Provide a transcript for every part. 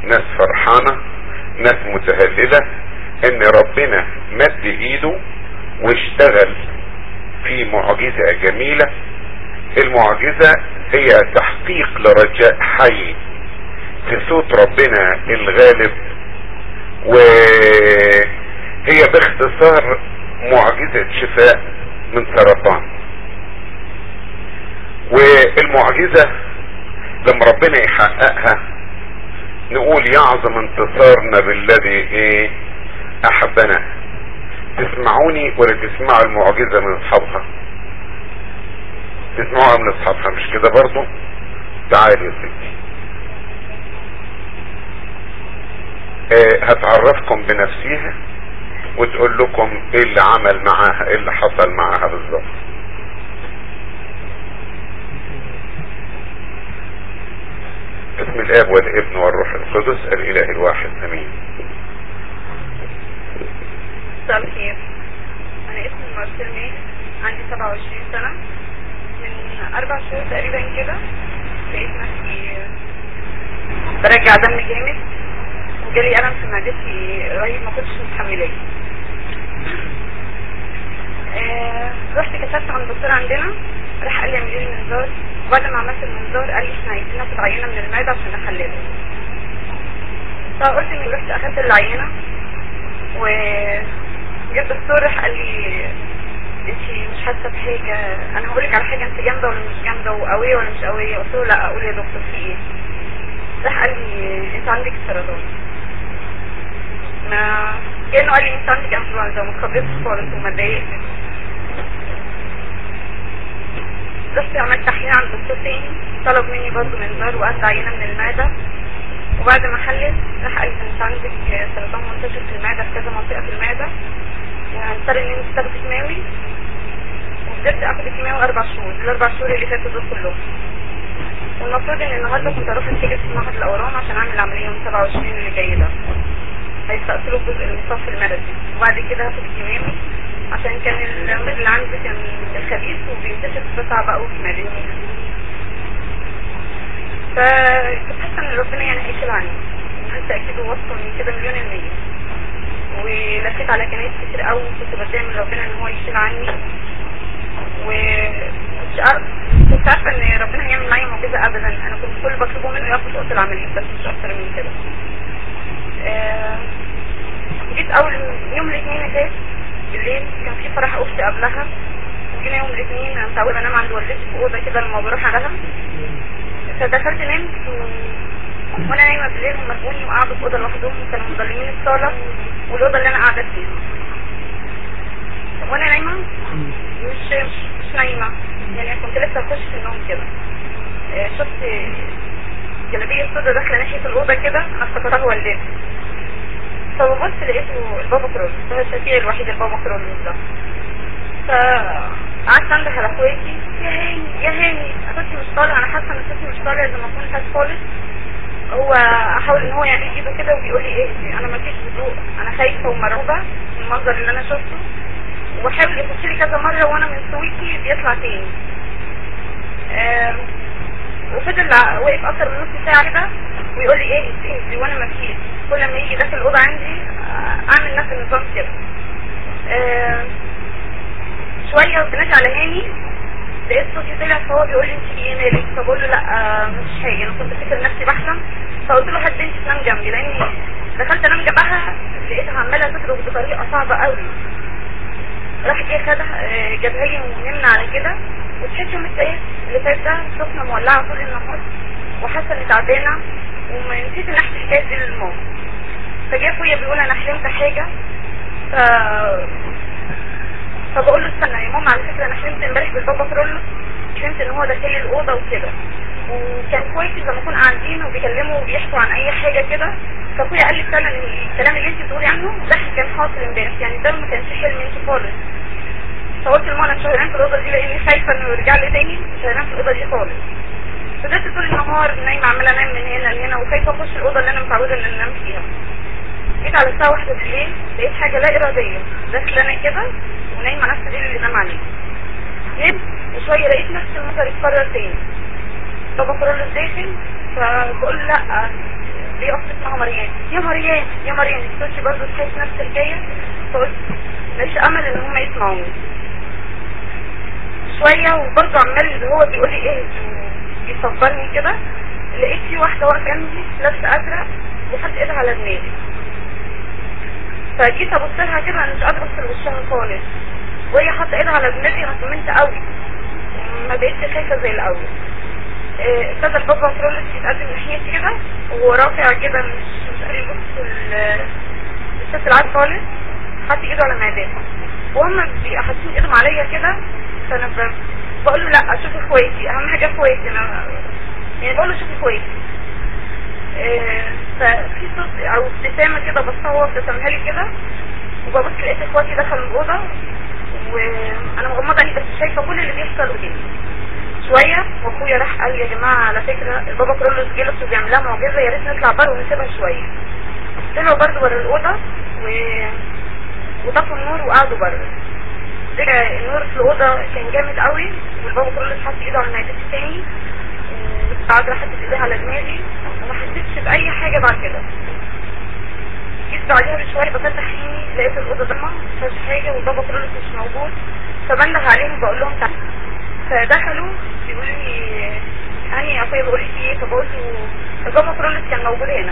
ناس فرحانة ناس متهللة ان ربنا مد ايده واشتغل في معجزة جميلة المعجزة هي تحقيق لرجاء حي في صوت ربنا الغالب وهي باختصار معجزة شفاء من سرطان والمعجزة لما ربنا يحققها نقول يعظم انتصارنا بالذي ايه احبنا تسمعوني ولا تسمعوا المعجزة من اصحابها تسمعوها من اصحابها مش كده برضو تعالي يا ستي اه هتعرفكم بنفسيها وتقول لكم ايه اللي عمل معاها ايه اللي حصل معاها بالظبط بسم الاب والابن والروح القدس الاله الواحد امين مساء الخير انا اسمي مارسيل ميه عندي 27 سنة من اربع شهور تقريبا كده لقيت نفسي برجع دم جامد وجالي الم في معدتي رهيب ما كنتش متحملاه آه رحت كشفت عند الدكتور عندنا راح قال لي اعملي لي منظار وبعد ما عملت المنظار قال لي احنا عايزين ناخد عينه من المعده عشان نحللها فقلت اني رحت اخدت العينه وجبت الدكتور راح قال لي انت مش حاسه بحاجه انا هقول لك على حاجه انت جامده ولا مش جامده وقويه ولا مش قويه قلت له لا اقول يا دكتور في ايه راح قال لي انت عندك سرطان ما كانه قال لي انت عندك انفلونزا وما اتخضيتش خالص وما اتضايقتش رحت عملت تحليل عند دكتور تاني طلب مني برضه منظار واخد عينه من المعده وبعد ما حلت راح قال لي انت عندك سرطان منتشر في المعده في كذا منطقه في المعده وهنضطر ان انت تاخدي كيماوي وفضلت اخد كيماوي اربع شهور الاربع شهور اللي فاتوا دول كلهم والمفروض ان النهارده كنت اروح اتجه في معهد الاورام عشان اعمل العمليه يوم 27 اللي جاي ده هيستأصلوا الجزء المصف المرضي وبعد كده هاخد كيماوي عشان كان المرض اللي عندي كان خبيث وبينتشر بسرعه بقى وفي معدتي فكنت حاسه ان ربنا يعني هيشيل عني حاسه اكيد وصفه من كده مليون المية ولفيت على كنايس كتير قوي كنت بدعي من ربنا ان هو يشيل عني و كنت عارفه ان ربنا هيعمل معايا معجزه ابدا انا كنت كل اللي بطلبه منه ياخد اوضه العمليه بس مش اكتر من كده آه جيت اول يوم الاثنين اللي فات بالليل كان في فرح اختي قبلها وجينا يوم الاثنين انا متعوده انام عند والدتي في اوضه كده لما بروح عندها فدخلت نمت و... وانا نايمه بالليل هم مرقوني وقعدوا في اوضه لوحدهم كانوا مظلمين الصاله والاوضه اللي انا قاعده فيها وانا نايمه مش مش, مش نايمه يعني كنت لسه اخش في النوم كده آه شفت جلابيه سودا داخله ناحيه الاوضه كده انا افتكرتها والدتي فببص لقيته البابا كرول هو الشفيع الوحيد البابا كرول ده فقعدت انده على اخواتي يا هاني يا هاني صوتي مش طالع انا حاسه ان صوتي مش طالع زي ما اكون خايف خالص هو احاول ان هو يعمل ايده كده وبيقول لي ايه انا ما فيش هدوء انا خايفه ومرعوبه من المنظر اللي انا شفته وحاول يخش لي كذا مره وانا من سويتي بيطلع تاني آه وفضل واقف اكتر من نص ساعه كده ويقول لي ايه اهدي وانا ما فيش كل ما يجي داخل الاوضه عندي اعمل نفس النظام كده آه شويه بنادي على هاني لقيت صوتي طلع فهو بيقول لي انت ايه مالك فبقول له لا آه مش حاجه انا كنت فاكر نفسي بحلم فقلت له هات بنتي تنام جنبي لاني دخلت انام جنبها لقيتها عماله تضرب بطريقه صعبه قوي راح جه خدها جابها لي ونمنا على كده وصحيت يوم التالت اللي فات ده سخنه مولعه طول النهار وحاسه اني تعبانه وما نسيت ان احكي الحكايه دي للماما فجاء اخويا بيقول انا حلمت حاجه ف فبقول له استنى يا ماما على فكره انا حلمت امبارح بالبابا كرولو حلمت ان هو داخل لي الاوضه وكده وكان كويس لما نكون قاعدين وبيكلموا وبيحكوا عن اي حاجه كده فاخويا قال لي فعلا ان الكلام اللي انت بتقولي عنه ده كان حاصل امبارح يعني ده ما كانش حلم انت خالص فقلت لماما انا شهرين في الاوضه دي لاني خايفه انه يرجع لي تاني شهرين في الاوضه دي خالص فضلت طول النهار نايمه عماله انام من هنا لهنا وخايفه اخش الاوضه اللي انا متعوده ان انام فيها جيت على الساعه واحدة بالليل لقيت حاجه لا اراديه داخله انا كده ونايمه نفس الليل اللي نام عليه نمت وشويه لقيت نفس المنظر يتكرر تاني بابا كرولوس داخل فبقول لا ليه اخت اسمها مريان يا مريان يا مريان الكوتش برضه تحس نفس الحكايه فقلت مش امل ان هم يسمعوني شويه وبرضه عمال اللي هو بيقول لي ايه يصبرني كده لقيت في واحده واقفه جنبي لابسه ازرق وحط ايدها على دماغي فجيت ابص لها كده انا مش قادره ابص لوشها خالص وهي حاطه ايدها على دماغي انا طمنت قوي ما بقتش خايفه زي الاول آه، ابتدى البابا فرولس يتقدم ناحيتي كده وهو رافع كده مش مش قادر يبص ال- الست العاد خالص حاطط ايده على معدتها وهم بيبقوا حاطين ايدهم عليا كده فانا ب- بقول له لا شوفي كويسي اهم حاجه كويسي انا يعني بقول له شوفي كويسي آه، ففي صوت او ابتسامه كده بصها هو ابتسمها لي كده وببص لقيت اخواتي دخلوا الاوضه وانا مغمضه عيني بس شايفه كل اللي بيحصل قدامي شويه واخويا راح قال يا جماعه على فكره البابا كرولوس جلس وبيعمل لها معجزه يا ريت نطلع بره ونسيبها شويه طلعوا برضه بره الاوضه و... وطفوا النور وقعدوا بره رجع النور في الاوضه كان جامد قوي والبابا كرولوس حط ايده على معدتي تاني وقعد حطت ايديها على دماغي وما حسيتش باي حاجه بعد كده جيت بعدها بشويه بفتح عيني لقيت الاوضه ضلمه مفيهاش حاجه والبابا كرولوس مش موجود فبنده عليهم بقول لهم تعالوا فدخلوا بيقولوا لي هاني يا اخويا بقول لي في ايه فبقول له البابا كرولوس كان موجود هنا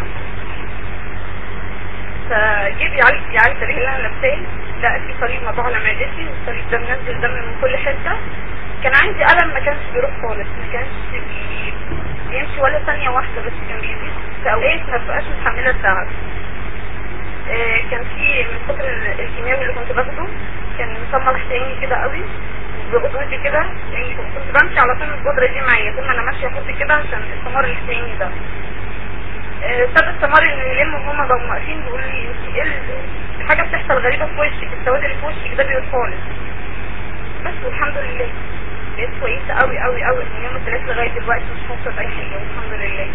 فجيب يعالج يعالج الطريق اللي انا لابساه لقى في صليب مطبوع على معدتي والصليب ده منزل دم من كل حته كان عندي الم ما كانش بيروح خالص ما كانش بي... بيمشي ولا ثانيه واحده بس كان بيزيد في اوقات ما بقاش متحمله التعب آه، كان في من كتر ال- الكيماوي اللي كنت باخده كان مسمر تاني كده قوي بقدرتي كده يعني كنت بمشي على طول القدرة دي معايا طول ما انا ماشيه احط كده عشان السمار الحسيني ده آه، ابتدى السمار اللي يلم هما بقوا واقفين بيقولوا لي انت ايه ال- الحاجه بتحصل غريبه في وشك السواد اللي في وشك ده بيروح خالص بس والحمد لله بقيت كويسه قوي قوي قوي من يوم الثلاث لغايه دلوقتي مش حاسه باي حاجه والحمد لله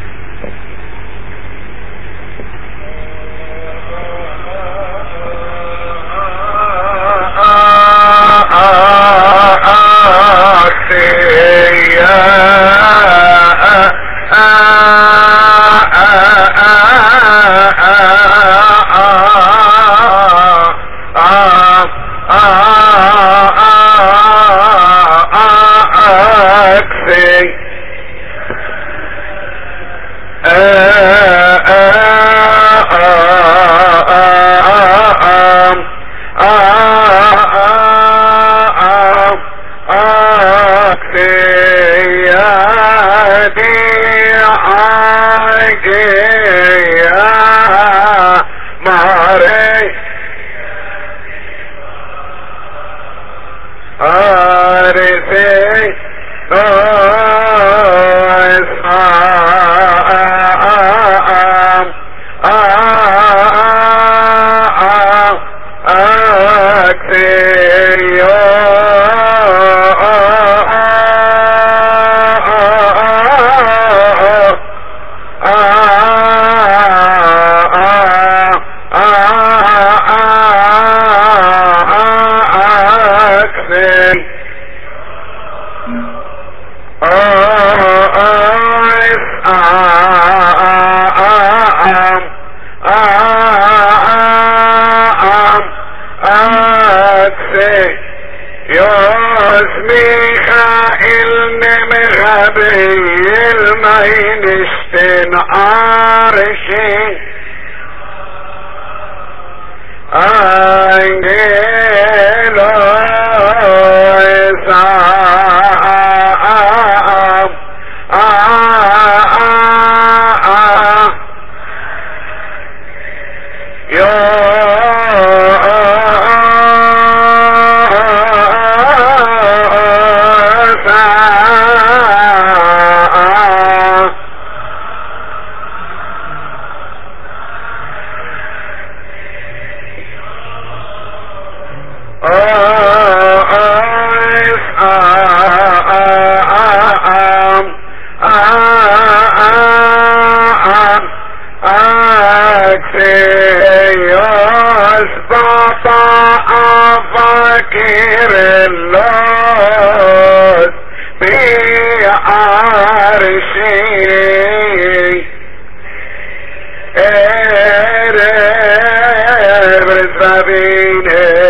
برزابين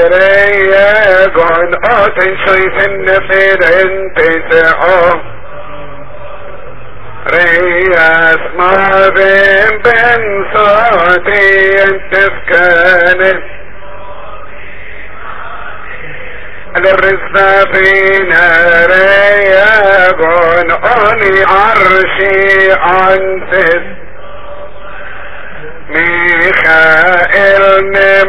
ريقون اوتن شوي النفير انت سعو رياس ما بين بين صوتي انت سكانه الرزق فينا ريقون اني عرشي انت ميخائيل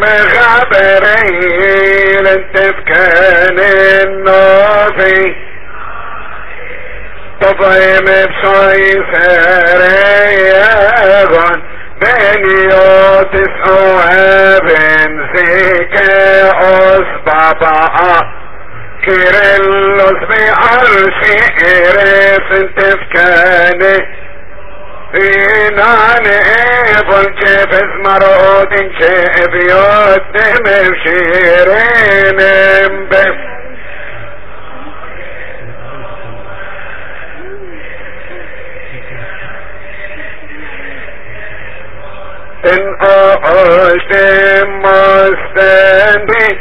مغبريل انت كان النوفي تضيم بشوي سريغون بنيوت سوابن زيكا اصبابا كيرلس بعرشي إرس انت كانه فينان ايضا كيف مرود كيف يتم بشيرين بس ان اعشت مستنبي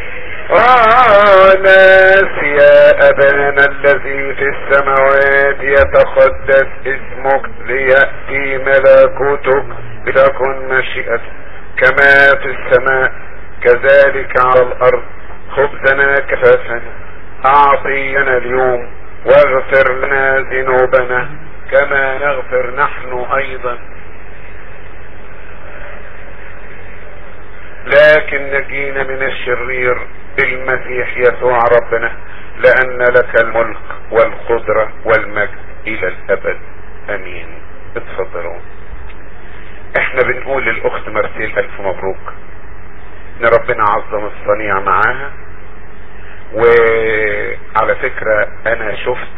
وناس يا ابانا الذي في السماوات يتقدس اسمك ليأتي ملكوتك لتكن مشيئتك كما في السماء كذلك على الارض خبزنا كفافنا اعطينا اليوم واغفر لنا ذنوبنا كما نغفر نحن ايضا لكن نجينا من الشرير بالمسيح يسوع ربنا لان لك الملك والقدرة والمجد الى الابد امين اتفضلوا احنا بنقول للاخت مرسيل الف مبروك ان ربنا عظم الصنيع معاها وعلى فكرة انا شفت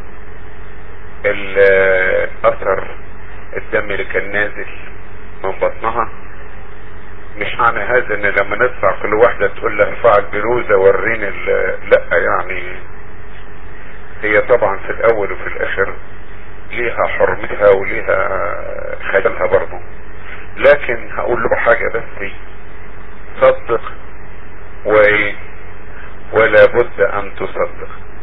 الاثر الدم اللي كان نازل من بطنها مش معنى هذا ان لما ندفع كل واحدة تقول لها ارفع البلوزة وريني لا يعني هي طبعا في الاول وفي الاخر ليها حرمتها وليها خجلها برضه لكن هقول له حاجة بس صدق و ولا بد ان تصدق